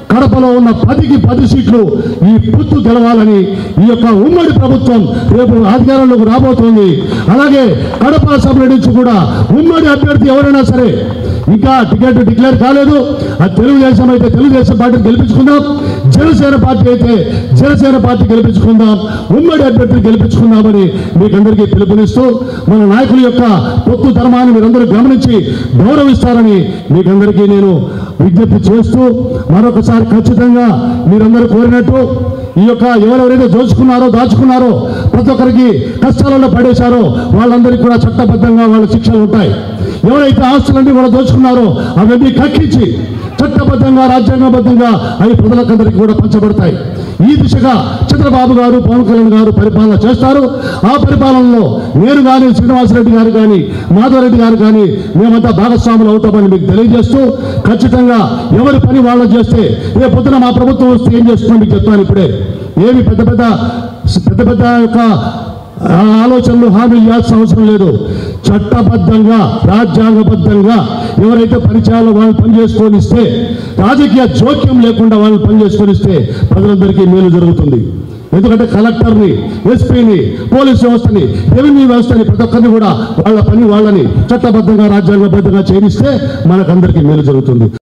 కడపలో ఉన్న పదికి పది సీట్లు ఈ పుత్తు గెలవాలని ఈ యొక్క ఉమ్మడి ప్రభుత్వం రేపు అధికారంలోకి రాబోతోంది అలాగే కడప అసెంబ్లీ నుంచి కూడా ఉమ్మడి అభ్యర్థి ఎవరైనా సరే ఇంకా టికెట్ డిక్లేర్ కాలేదు అది తెలుగుదేశం అయితే తెలుగుదేశం పార్టీని గెలిపించుకుందాం జనసేన పార్టీ అయితే జనసేన పార్టీ గెలిపించుకుందాం ఉమ్మడి అభ్యర్థిని గెలిపించుకుందామని మీకందరికీ పిలుపునిస్తూ మన నాయకుల యొక్క పొత్తు ధర్మాన్ని మీరందరూ గమనించి గౌరవిస్తారని మీకందరికీ నేను విజ్ఞప్తి చేస్తూ మరొకసారి ఖచ్చితంగా మీరందరూ కోరినట్టు ఈ యొక్క ఎవరెవరైతే దోచుకున్నారో దాచుకున్నారో ప్రతి ఒక్కరికి కష్టాలలో పడేశారో వాళ్ళందరికీ కూడా చట్టబద్ధంగా వాళ్ళ శిక్షలు ఉంటాయి ఎవరైతే ఆస్తులన్నీ కూడా దోచుకున్నారో అవన్నీ కక్కించి చట్టబద్ధంగా రాజ్యాంగబద్ధంగా అవి ప్రజలకందరికీ కూడా పంచబడతాయి ఈ దిశగా చంద్రబాబు గారు పవన్ కళ్యాణ్ గారు పరిపాలన చేస్తారు ఆ పరిపాలనలో నేను కానీ శ్రీనివాసరెడ్డి గారు కానీ మాధవరెడ్డి గారు కానీ మేమంతా భాగస్వాములు అవుతామని మీకు తెలియజేస్తూ ఖచ్చితంగా ఎవరి పని వాళ్ళు చేస్తే రేపు పొద్దున మా ప్రభుత్వం వస్తే ఏం చేస్తుందో మీకు చెప్తాను ఇప్పుడే ఏమి పెద్ద పెద్ద పెద్ద పెద్ద యొక్క ఆ ఆలోచనలు హామీలు ఇవ్వాల్సిన అవసరం లేదు చట్టబద్ధంగా రాజ్యాంగబద్ధంగా ఎవరైతే పరిచయాలు వాళ్ళు పనిచేసుకొని ఇస్తే రాజకీయ జోక్యం లేకుండా వాళ్ళు పనిచేసుకొని ఇస్తే ప్రజలందరికీ మేలు జరుగుతుంది ఎందుకంటే కలెక్టర్ని ఎస్పీని పోలీస్ వ్యవస్థని రెవెన్యూ వ్యవస్థని ప్రతి ఒక్కరిని కూడా వాళ్ళ పని వాళ్ళని చట్టబద్ధంగా రాజ్యాంగబద్ధంగా చేయిస్తే మనకందరికీ మేలు జరుగుతుంది